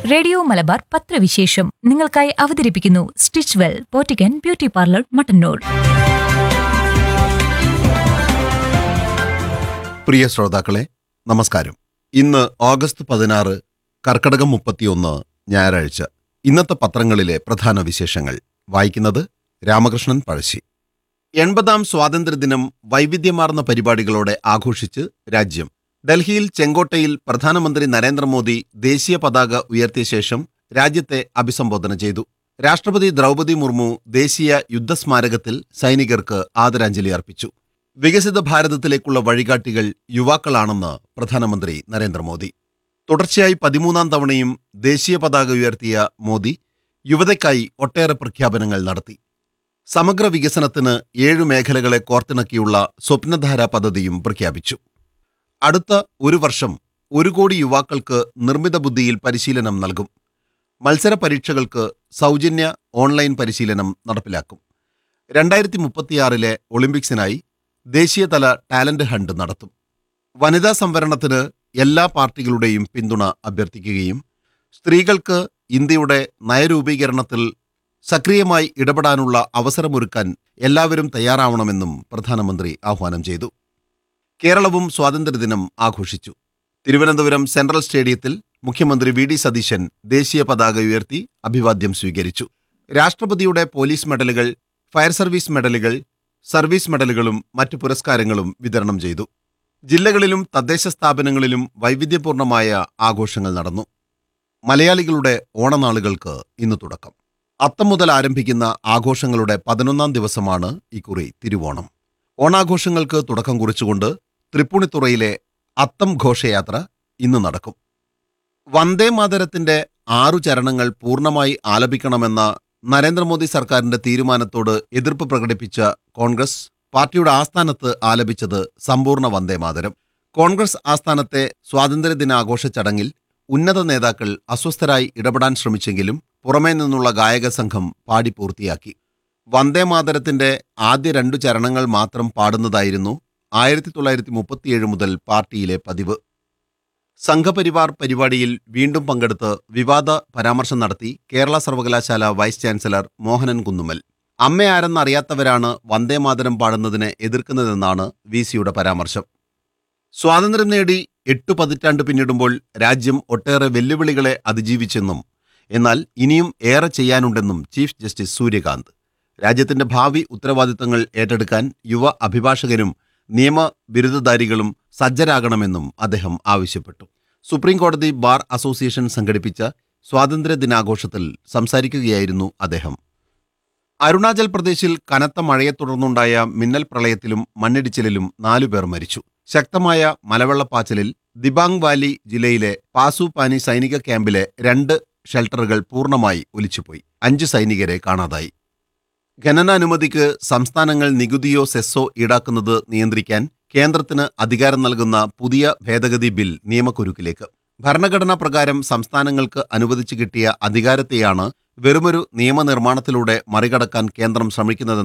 radio Malabar പത്രവിശേഷം നിങ്ങൾക്കായി അവതരിപ്പിക്കുന്നു സ്റ്റിച്ച് വെൽ പോറ്റിക്കൻ ബ്യൂട്ടി പാർലർ മട്ടന്നൂർ പ്രിയ ശ്രോതാക്കളെ നമസ്കാരം ഇന്ന് ഓഗസ്റ്റ് പതിനാറ് കർക്കടകം മുപ്പത്തിയൊന്ന് ഞായറാഴ്ച ഇന്നത്തെ പത്രങ്ങളിലെ പ്രധാന വിശേഷങ്ങൾ വായിക്കുന്നത് രാമകൃഷ്ണൻ പഴശ്ശി എൺപതാം സ്വാതന്ത്ര്യദിനം വൈവിധ്യമാർന്ന പരിപാടികളോടെ ആഘോഷിച്ച് രാജ്യം ഡൽഹിയിൽ ചെങ്കോട്ടയിൽ പ്രധാനമന്ത്രി നരേന്ദ്രമോദി ദേശീയ പതാക ഉയർത്തിയ ശേഷം രാജ്യത്തെ അഭിസംബോധന ചെയ്തു രാഷ്ട്രപതി ദ്രൗപദി മുർമു ദേശീയ യുദ്ധസ്മാരകത്തിൽ സൈനികർക്ക് ആദരാഞ്ജലി അർപ്പിച്ചു വികസിത ഭാരതത്തിലേക്കുള്ള വഴികാട്ടികൾ യുവാക്കളാണെന്ന് പ്രധാനമന്ത്രി നരേന്ദ്രമോദി തുടർച്ചയായി പതിമൂന്നാം തവണയും ദേശീയ പതാക ഉയർത്തിയ മോദി യുവതയ്ക്കായി ഒട്ടേറെ പ്രഖ്യാപനങ്ങൾ നടത്തി സമഗ്ര വികസനത്തിന് ഏഴു മേഖലകളെ കോർത്തിണക്കിയുള്ള സ്വപ്നധാര പദ്ധതിയും പ്രഖ്യാപിച്ചു അടുത്ത ഒരു വർഷം ഒരു കോടി യുവാക്കൾക്ക് നിർമ്മിത ബുദ്ധിയിൽ പരിശീലനം നൽകും മത്സര പരീക്ഷകൾക്ക് സൗജന്യ ഓൺലൈൻ പരിശീലനം നടപ്പിലാക്കും രണ്ടായിരത്തി മുപ്പത്തിയാറിലെ ഒളിമ്പിക്സിനായി ദേശീയതല ടാലന്റ് ഹണ്ട് നടത്തും വനിതാ സംവരണത്തിന് എല്ലാ പാർട്ടികളുടെയും പിന്തുണ അഭ്യർത്ഥിക്കുകയും സ്ത്രീകൾക്ക് ഇന്ത്യയുടെ നയരൂപീകരണത്തിൽ സക്രിയമായി ഇടപെടാനുള്ള അവസരമൊരുക്കാൻ എല്ലാവരും തയ്യാറാവണമെന്നും പ്രധാനമന്ത്രി ആഹ്വാനം ചെയ്തു കേരളവും സ്വാതന്ത്ര്യദിനം ആഘോഷിച്ചു തിരുവനന്തപുരം സെൻട്രൽ സ്റ്റേഡിയത്തിൽ മുഖ്യമന്ത്രി വി ഡി സതീശൻ ദേശീയ പതാക ഉയർത്തി അഭിവാദ്യം സ്വീകരിച്ചു രാഷ്ട്രപതിയുടെ പോലീസ് മെഡലുകൾ ഫയർ സർവീസ് മെഡലുകൾ സർവീസ് മെഡലുകളും മറ്റു പുരസ്കാരങ്ങളും വിതരണം ചെയ്തു ജില്ലകളിലും തദ്ദേശ സ്ഥാപനങ്ങളിലും വൈവിധ്യപൂർണമായ ആഘോഷങ്ങൾ നടന്നു മലയാളികളുടെ ഓണനാളുകൾക്ക് ഇന്ന് തുടക്കം അത്തം മുതൽ ആരംഭിക്കുന്ന ആഘോഷങ്ങളുടെ പതിനൊന്നാം ദിവസമാണ് ഇക്കുറി തിരുവോണം ഓണാഘോഷങ്ങൾക്ക് തുടക്കം കുറിച്ചുകൊണ്ട് തൃപ്പൂണിത്തുറയിലെ അത്തം ഘോഷയാത്ര ഇന്ന് നടക്കും വന്ദേ മാതരത്തിന്റെ ആറു ചരണങ്ങൾ പൂർണ്ണമായി ആലപിക്കണമെന്ന നരേന്ദ്രമോദി സർക്കാരിന്റെ തീരുമാനത്തോട് എതിർപ്പ് പ്രകടിപ്പിച്ച കോൺഗ്രസ് പാർട്ടിയുടെ ആസ്ഥാനത്ത് ആലപിച്ചത് സമ്പൂർണ്ണ വന്ദേ മാതരം കോൺഗ്രസ് ആസ്ഥാനത്തെ സ്വാതന്ത്ര്യദിനാഘോഷ ചടങ്ങിൽ ഉന്നത നേതാക്കൾ അസ്വസ്ഥരായി ഇടപെടാൻ ശ്രമിച്ചെങ്കിലും പുറമേ നിന്നുള്ള ഗായക സംഘം പാടി പൂർത്തിയാക്കി വന്ദേ മാതരത്തിന്റെ ആദ്യ രണ്ടു ചരണങ്ങൾ മാത്രം പാടുന്നതായിരുന്നു ആയിരത്തി തൊള്ളായിരത്തി മുപ്പത്തിയേഴ് മുതൽ പാർട്ടിയിലെ പതിവ് സംഘപരിവാർ പരിപാടിയിൽ വീണ്ടും പങ്കെടുത്ത് വിവാദ പരാമർശം നടത്തി കേരള സർവകലാശാല വൈസ് ചാൻസലർ മോഹനൻ കുന്നുമ്മൽ അമ്മയാരെന്നറിയാത്തവരാണ് വന്ദേമാതരം പാടുന്നതിനെ എതിർക്കുന്നതെന്നാണ് വി സിയുടെ പരാമർശം സ്വാതന്ത്ര്യം നേടി എട്ടു പതിറ്റാണ്ട് പിന്നിടുമ്പോൾ രാജ്യം ഒട്ടേറെ വെല്ലുവിളികളെ അതിജീവിച്ചെന്നും എന്നാൽ ഇനിയും ഏറെ ചെയ്യാനുണ്ടെന്നും ചീഫ് ജസ്റ്റിസ് സൂര്യകാന്ത് രാജ്യത്തിന്റെ ഭാവി ഉത്തരവാദിത്തങ്ങൾ ഏറ്റെടുക്കാൻ യുവ അഭിഭാഷകരും നിയമ ബിരുദധാരികളും സജ്ജരാകണമെന്നും അദ്ദേഹം ആവശ്യപ്പെട്ടു സുപ്രീം കോടതി ബാർ അസോസിയേഷൻ സംഘടിപ്പിച്ച സ്വാതന്ത്ര്യ ദിനാഘോഷത്തിൽ സംസാരിക്കുകയായിരുന്നു അദ്ദേഹം അരുണാചൽ പ്രദേശിൽ കനത്ത മഴയെ തുടർന്നുണ്ടായ മിന്നൽ പ്രളയത്തിലും മണ്ണിടിച്ചിലിലും നാലുപേർ മരിച്ചു ശക്തമായ മലവെള്ളപ്പാച്ചിലിൽ ദിബാങ് വാലി ജില്ലയിലെ പാസുപാനി സൈനിക ക്യാമ്പിലെ രണ്ട് ഷെൽട്ടറുകൾ പൂർണ്ണമായി ഒലിച്ചുപോയി അഞ്ച് സൈനികരെ കാണാതായി ഖനനാനുമതിക്ക് സംസ്ഥാനങ്ങൾ നികുതിയോ സെസ്സോ ഈടാക്കുന്നത് നിയന്ത്രിക്കാൻ കേന്ദ്രത്തിന് അധികാരം നൽകുന്ന പുതിയ ഭേദഗതി ബിൽ നിയമക്കുരുക്കിലേക്ക് ഭരണഘടനാ പ്രകാരം സംസ്ഥാനങ്ങൾക്ക് അനുവദിച്ചു കിട്ടിയ അധികാരത്തെയാണ് വെറുമൊരു നിയമനിർമ്മാണത്തിലൂടെ മറികടക്കാൻ കേന്ദ്രം ശ്രമിക്കുന്നത്